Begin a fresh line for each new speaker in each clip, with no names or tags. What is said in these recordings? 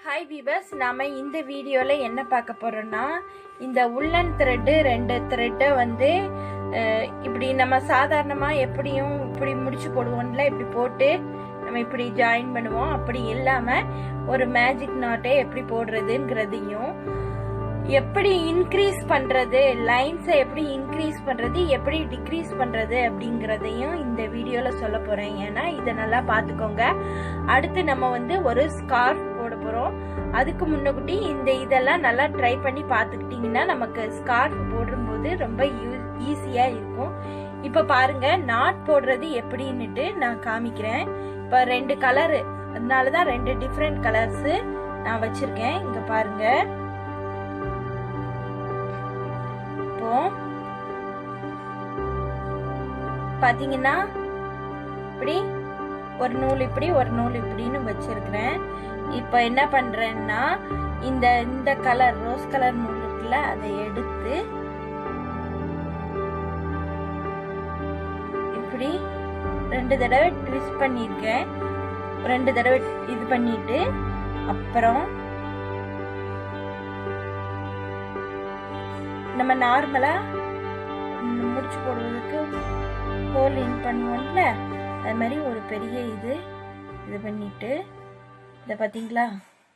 Hi viewers நாம இந்த வீடியோல என்ன பார்க்க போறோம்னா இந்த உள்ளன் த்ரெட்டு ரெண்டு த்ரெட்டை வந்து அஹ், இப்படி நம்ம சாதாரணமா எப்படியும் இப்படி முடிச்சு போடுவோம்ல இப்படி போட்டு நம்ம இப்படி ஜாயின் பண்ணுவோம் அப்படி இல்லாம ஒரு மேஜிக் நாட்டை எப்படி போடுறதுங்கிறதையும் எப்படி இன்க்ரீஸ் பண்றது லைன்ஸை எப்படி இன்க்ரீஸ் பண்றது எப்படி டிக்ரீஸ் பண்றது அப்படிங்கறதையும் இந்த வீடியோல சொல்ல போறேன் ஏன்னா இதை நல்லா பாத்துக்கோங்க அடுத்து நம்ம வந்து ஒரு ஸ்கார்ஃப் போட போறோம் அதுக்கு முன்னகுட்டி இந்த இதெல்லாம் நல்லா ட்ரை பண்ணி பார்த்துக்கிட்டீங்கன்னா நமக்கு ஸ்கார்ஃப் போடும்போது ரொம்ப ஈஸியா இருக்கும் இப்ப பாருங்க நாட் போடுறது எப்படின்னுட்டு நான் காமிக்கிறேன் இப்ப ரெண்டு கலரு அதனாலதான் ரெண்டு டிஃப்ரெண்ட் கலர்ஸ் நான் வச்சிருக்கேன் இங்க பாருங்க இப்போ பாத்தீங்கன்னா இப்படி ஒரு நூல் இப்படி ஒரு நூல் இப்படின்னு வச்சிருக்கிறேன் இப்போ என்ன பண்றேன்னா இந்த இந்த கலர் ரோஸ் கலர் நூல் இருக்குல்ல அதை எடுத்து இப்படி ரெண்டு தடவை ட்விஸ்ட் பண்ணியிருக்கேன் ரெண்டு தடவை இது பண்ணிட்டு அப்புறம் நம்ம நார்மலா முடிச்சு போடுறதுக்கு ஹோல் இன் பண்ணுவோம்ல அது மாதிரி ஒரு பெரிய இது இது பண்ணிட்டு இதை பார்த்தீங்களா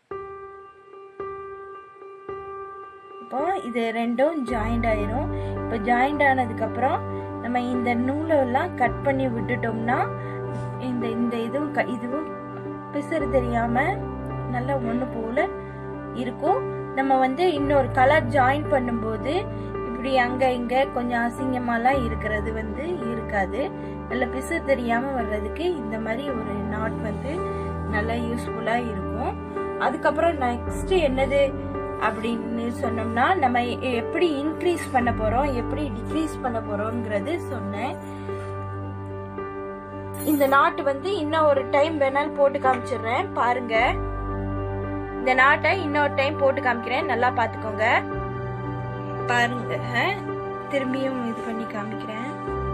இப்போ இது ரெண்டும் ஜாயிண்ட் ஆயிரும் இப்போ ஜாயிண்ட் ஆனதுக்கப்புறம் நம்ம இந்த நூலெல்லாம் கட் பண்ணி விட்டுட்டோம்னா இந்த இந்த இதுவும் க- இதுவும் பிசுறு தெரியாம நல்லா ஒன்று போல இருக்கும் நம்ம வந்து இன்னொரு கலர் ஜாயின் பண்ணும்போது இப்படி அங்க இங்க கொஞ்சம் அசிங்கமாலாம் இருக்கிறது வந்து இருக்காது நல்ல பிசுறு தெரியாம வர்றதுக்கு இந்த மாதிரி ஒரு நாட் வந்து நல்லா யூஸ்ஃபுல்லா இருக்கும் அதுக்கப்புறம் நெக்ஸ்ட் என்னது அப்படின்னு சொன்னோம்னா நம்ம எ- எப்படி இன்க்ரீஸ் பண்ண போறோம் எப்படி டிக்ரீஸ் பண்ண போறோம்ங்கிறது சொன்னேன் இந்த நாட்டு வந்து இன்னும் ஒரு டைம் வேணாலும் போட்டு காமிச்சிடுறேன் பாருங்க இந்த நாட்டை இன்னொரு டைம் போட்டு காமிக்கிறேன் நல்லா பாத்துக்கோங்க பாருங்க திரும்பியும் இது பண்ணி காமிக்கிறேன்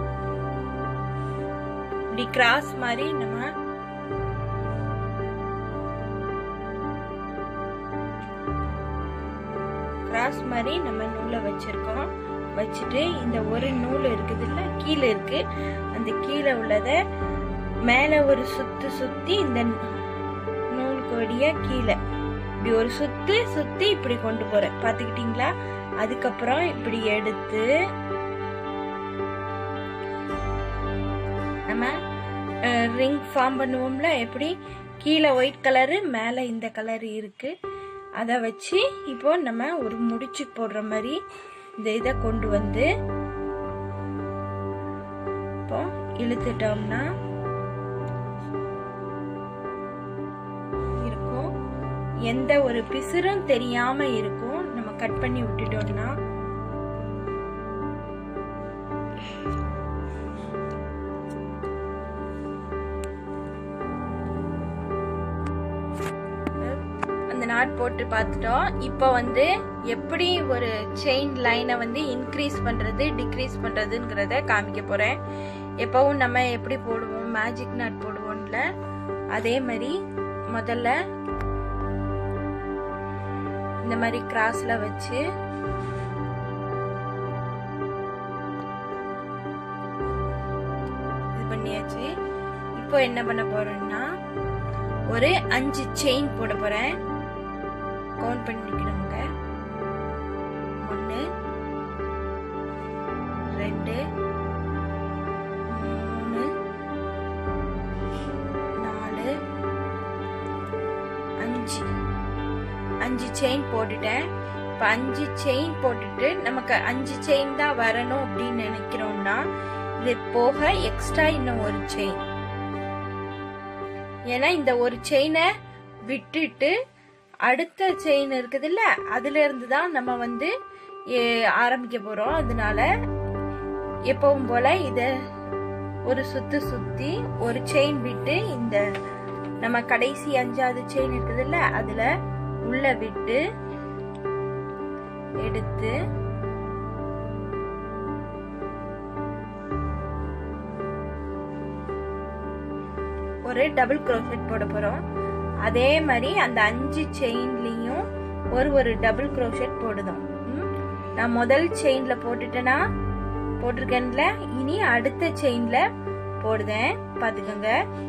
இப்படி கிராஸ் மாதிரி நம்ம கிராஸ் மாதிரி நம்ம நூலை வச்சிருக்கோம் வச்சுட்டு இந்த ஒரு நூல் இருக்குதுல்ல கீழே இருக்கு அந்த கீழே உள்ளத மேல ஒரு சுத்து சுத்தி இந்த நூலுக்கு வழியா கீழே இப்படி ஒரு சுத்து சுத்தி இப்படி கொண்டு போறேன் பாத்துக்கிட்டீங்களா அதுக்கப்புறம் இப்படி எடுத்து நம்ம ரிங் ஃபார்ம் பண்ணுவோம்ல எப்படி கீழே ஒயிட் கலரு மேலே இந்த கலர் இருக்கு அதை வச்சு இப்போ நம்ம ஒரு முடிச்சு போடுற மாதிரி இந்த இதை கொண்டு வந்து இப்போ இழுத்துட்டோம்னா இருக்கும் எந்த ஒரு பிசுறும் தெரியாம இருக்கும் நம்ம கட் பண்ணி விட்டுட்டோம்னா அந்த நாட் போட்டு பார்த்துட்டோம் இப்போ வந்து எப்படி ஒரு செயின் லைனை வந்து இன்க்ரீஸ் பண்றது டிக்ரீஸ் பண்றதுங்கிறத காமிக்க போறேன் எப்பவும் நம்ம எப்படி போடுவோம் மேஜிக் நாட் போடுவோம்ல அதே மாதிரி முதல்ல இந்த மாதிரி கிராஸ்ல வச்சு இது பண்ணியாச்சு இப்போ என்ன பண்ண போறேன்னா ஒரு அஞ்சு செயின் போட போறேன் கவுண்ட் பண்ணிக்கணுங்க ஒன்று ரெண்டு மூணு நாலு அஞ்சு அஞ்சு செயின் போட்டுட்டேன் இப்போ அஞ்சு செயின் போட்டுட்டு நமக்கு அஞ்சு செயின் தான் வரணும் அப்படின்னு நினைக்கிறோம்னா இது போக எக்ஸ்ட்ரா இன்னும் ஒரு செயின் ஏன்னா இந்த ஒரு செயினை விட்டுட்டு அடுத்த செயின் இருக்குதுல்ல அதுல இருந்து தான் நம்ம வந்து எ- ஆரம்பிக்க போறோம் அதனால எப்பவும் போல இத ஒரு சுத்து சுத்தி ஒரு செயின் விட்டு இந்த நம்ம கடைசி அஞ்சாவது செயின் இருக்குதுல்ல அதுல உள்ள விட்டு எடுத்து ஒரு டபுள் க்ரோஷெட் போட போறோம் அதே மாதிரி அந்த அஞ்சு செயின்லயும் ஒரு ஒரு டபுள் க்ரோஷெட் போடுதோம் ம்? நான் முதல் செயின்ல போட்டுட்டேன்னா போட்டிருக்கேன்ல இனி அடுத்த செயின்ல போடுதேன் பாத்துக்கோங்க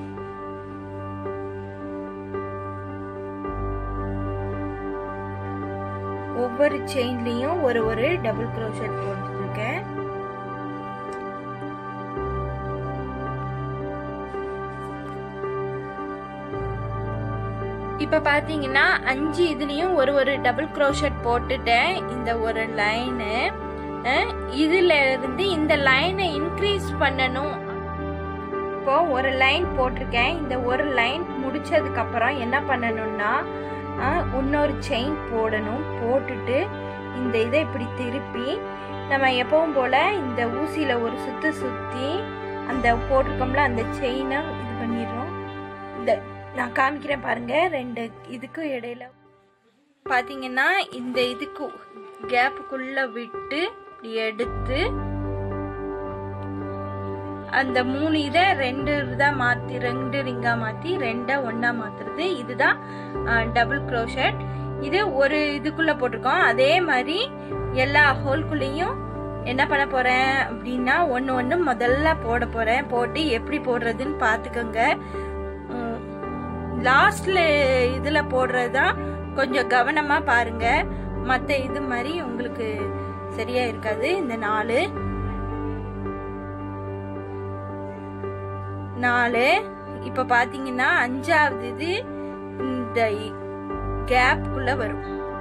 ஒவ்வொரு செயின்லயும் ஒரு ஒரு டபுள் க்ரோஷெட் போட்டுருக்கேன் இப்ப பாத்தீங்கன்னா அஞ்சு இதுலயும் ஒரு ஒரு டபுள் க்ரோஷெட் போட்டுட்டேன் இந்த ஒரு லைனு இதுல இருந்து இந்த லைனை இன்க்ரீஸ் பண்ணணும் இப்போ ஒரு லைன் போட்டிருக்கேன் இந்த ஒரு லைன் முடிச்சதுக்கு அப்புறம் என்ன பண்ணணும்னா அஹ், இன்னொரு செயின் போடணும் போட்டுட்டு இந்த இதை இப்படி திருப்பி நம்ம எப்பவும் போல இந்த ஊசியில ஒரு சுத்து சுத்தி அந்த போட்டிருக்கோம்ல அந்த செயினை இது பண்ணிடுறோம் இந்த நான் காமிக்கிறேன் பாருங்க ரெண்டு இதுக்கும் இடையில பாத்தீங்கன்னா இந்த இதுக்கு கேப்புக்குள்ள விட்டு இப்படி எடுத்து அந்த மூணு இதை ரெண்டு இதா மாத்தி ரெண்டு ரிங்கா மாத்தி ரெண்டா ஒண்ணா மாத்துறது இதுதான் டபுள் க்ரோஷட் இது ஒரு இதுக்குள்ள போட்டிருக்கோம் அதே மாதிரி எல்லா ஹோல்குள்ளேயும் என்ன பண்ண போறேன் அப்படின்னா ஒன்னு ஒன்னு முதல்ல போட போறேன் போட்டு எப்படி போடுறதுன்னு பாத்துக்கோங்க லாஸ்ட்ல இதுல போடுறதுதான் கொஞ்சம் கவனமா பாருங்க மத்த இது மாதிரி உங்களுக்கு சரியா இருக்காது இந்த நாலு நாலு இப்ப பாத்தீங்கன்னா அஞ்சாவது இது இந்த கேப்குள்ள வரும்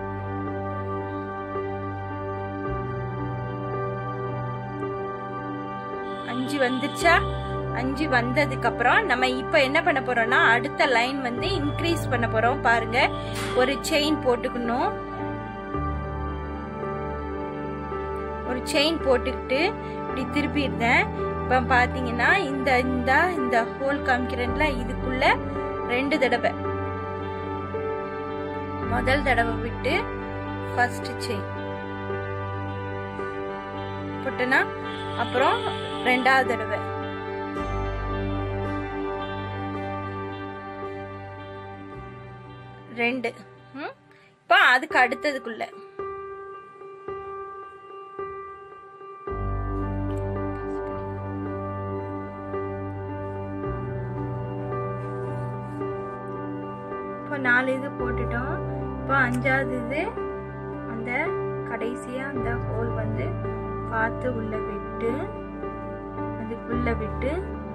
அஞ்சு வந்துச்சா அஞ்சு வந்ததுக்கு அப்புறம் நம்ம இப்ப என்ன பண்ண போறோம்னா அடுத்த லைன் வந்து இன்க்ரீஸ் பண்ண போறோம் பாருங்க ஒரு செயின் போட்டுக்கணும் ஒரு செயின் போட்டுக்கிட்டு இப்படி திருப்பிடுறேன் இப்ப பாத்தீங்கன்னா இந்த இந்த இந்த ஹோல் காமிக்கிறேன்ல இதுக்குள்ள ரெண்டு தடவை முதல் தடவை விட்டு ஃபர்ஸ்ட் செயின் போட்டனா அப்புறம் ரெண்டாவது தடவை ரெண்டு ம்? இப்போ அதுக்கு அடுத்ததுக்குள்ள இப்போ நாலு இது போட்டுட்டோம் இப்போ அஞ்சாவது இது அந்த கடைசியா அந்த ஹோல் வந்து பார்த்து உள்ள விட்டு அதுக்குள்ள விட்டு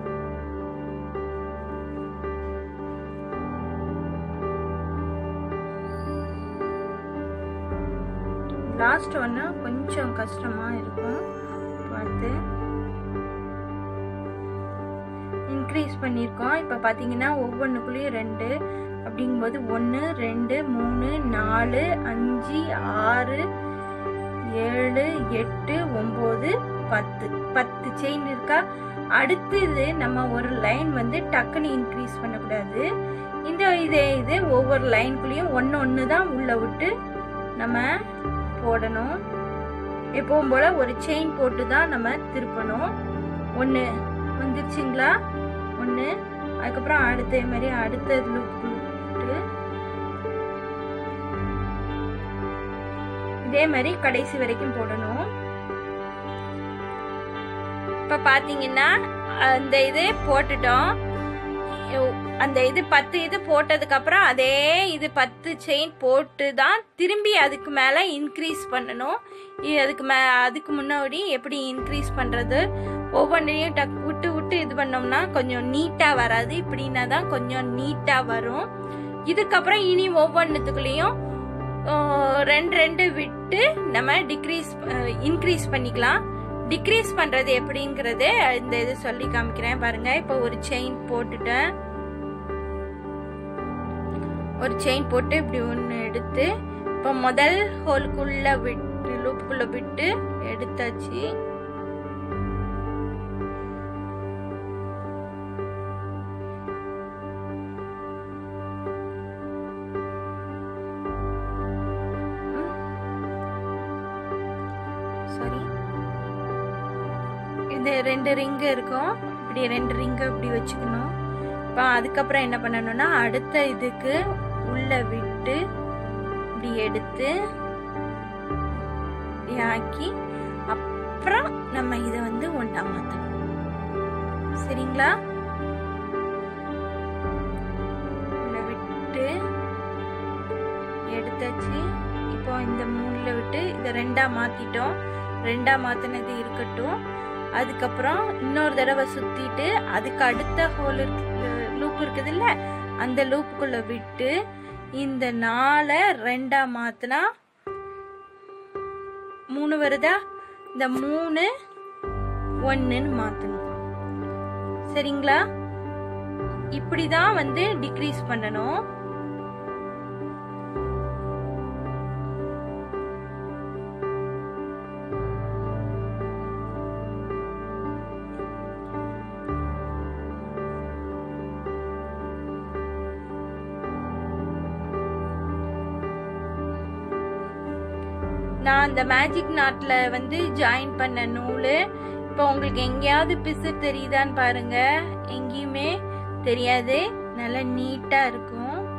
லாஸ்ட் ஒன்று கொஞ்சம் கஷ்டமா இருக்கும் பார்த்து இன்க்ரீஸ் பண்ணியிருக்கோம் இப்போ பார்த்தீங்கன்னா ஒவ்வொன்றுக்குள்ளேயும் ரெண்டு அப்படிங்கும்போது ஒன்று ரெண்டு மூணு நாலு அஞ்சு ஆறு ஏழு எட்டு ஒம்பது பத்து பத்து செயின் இருக்கா அடுத்தது நம்ம ஒரு லைன் வந்து டக்குன்னு இன்க்ரீஸ் பண்ணக்கூடாது இந்த இதே இது ஒவ்வொரு லைனுக்குள்ளேயும் ஒன்று ஒன்று தான் உள்ள விட்டு நம்ம போடணும் எப்பவும் போல ஒரு செயின் போட்டு தான் நம்ம திருப்பணும் ஒன்று வந்துருச்சுங்களா ஒன்று அதுக்கப்புறம் அடுத்த மாதிரி அடுத்த லூப் விட்டு இதே மாதிரி கடைசி வரைக்கும் போடணும் இப்ப பாத்தீங்கன்னா அந்த இது போட்டுட்டோம் அந்த இது பத்து இது போட்டதுக்கு அப்புறம் அதே இது பத்து செயின் போட்டு தான் திரும்பி அதுக்கு மேல இன்க்ரீஸ் பண்ணணும் இ- அதுக்கு மே அதுக்கு முன்னாடி எப்படி இன்க்ரீஸ் பண்றது ஒவ்வொன்றையும் டக் விட்டு விட்டு இது பண்ணோம்னா கொஞ்சம் நீட்டா வராது இப்படின்னா தான் கொஞ்சம் நீட்டா வரும் இதுக்கப்புறம் இனி ஒவ்வொன்றுத்துக்குள்ளேயும் ரெண்டு ரெண்டு விட்டு நம்ம டிக்ரீஸ் இன்க்ரீஸ் பண்ணிக்கலாம் டிக்ரீஸ் பண்றது எப்படிங்கறது இந்த இது சொல்லி காமிக்கிறேன் பாருங்க இப்போ ஒரு செயின் போட்டுட்டேன் ஒரு செயின் போட்டு இப்படி ஒன்று எடுத்து இப்போ முதல் ஹோலுக்குள்ள விட்டு லூப்புக்குள்ள விட்டு எடுத்தாச்சு சாரி இது ரெண்டு ரிங்கு இருக்கும் இப்படி ரெண்டு ரிங்கு இப்படி வச்சுக்கணும் இப்போ அதுக்கப்புறம் என்ன பண்ணணும்னா அடுத்த இதுக்கு உள்ள விட்டு இப்படி எடுத்து இப்படி ஆக்கி அப்புறம் நம்ம இதை வந்து ஒன்றா மாற்றணும் சரிங்களா உள்ள விட்டு எடுத்தாச்சு இப்போ இந்த மூணுல விட்டு இதை ரெண்டா மாத்திட்டோம் ரெண்டா மாத்தினது இருக்கட்டும் அதுக்கப்புறம் இன்னொரு தடவை சுத்திட்டு அதுக்கு அடுத்த ஹோல் லூப் இருக்குது இல்ல அந்த லூப்புக்குள்ள விட்டு இந்த நாலை ரெண்டா மாத்தினா மூணு வருதா இந்த மூணு ஒன்னுன்னு மாத்தணும் சரிங்களா இப்படிதான் வந்து டிக்ரீஸ் பண்ணணும் நான் அந்த மேஜிக் நாட்ல வந்து ஜாயின் பண்ண நூல் இப்போ உங்களுக்கு எங்கேயாவது பிசு தெரியுதான்னு பாருங்க எங்கேயுமே தெரியாது நல்லா நீட்டா இருக்கும்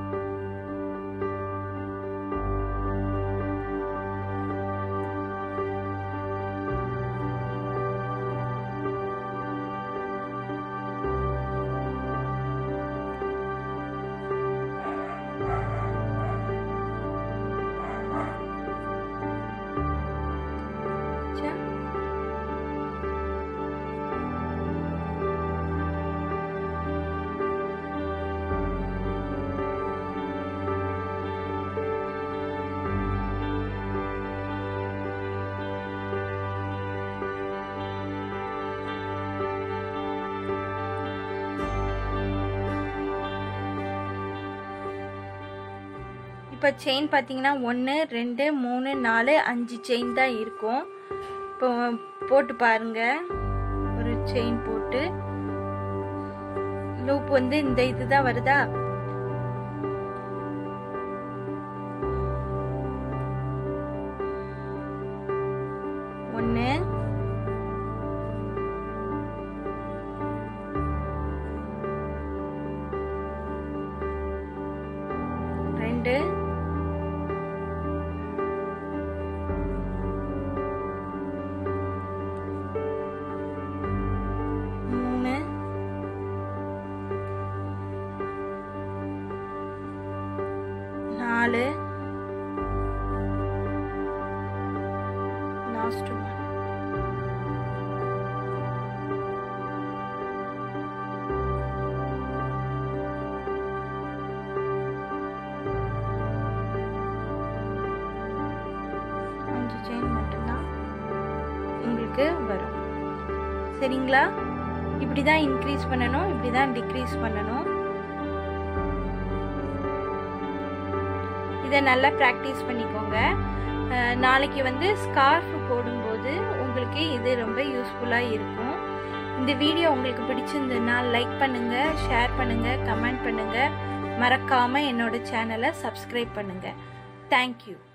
இப்போ செயின் பார்த்தீங்கன்னா ஒன்று ரெண்டு மூணு நாலு அஞ்சு செயின் தான் இருக்கும் இப்போ போட்டு பாருங்க ஒரு செயின் போட்டு லூப் வந்து இந்த இதுதான் வருதா ஒன்று ரெண்டு மூணு நாலு லாஸ்ட் ஒன் அஞ்சு செயின் மட்டும்தான் உங்களுக்கு வரும் சரிங்களா இப்படி தான் இன்க்ரீஸ் பண்ணணும் இப்படி தான் டிக்ரீஸ் பண்ணணும் இதை நல்லா ப்ராக்டிஸ் பண்ணிக்கோங்க அஹ் நாளைக்கு வந்து ஸ்கார்ஃப் போடும்போது உங்களுக்கு இது ரொம்ப யூஸ்ஃபுல்லாக இருக்கும் இந்த வீடியோ உங்களுக்கு பிடிச்சிருந்ததுன்னா லைக் பண்ணுங்க ஷேர் பண்ணுங்க கமெண்ட் பண்ணுங்க மறக்காம என்னோட சேனலை சப்ஸ்கிரைப் பண்ணுங்க தேங்க்யூ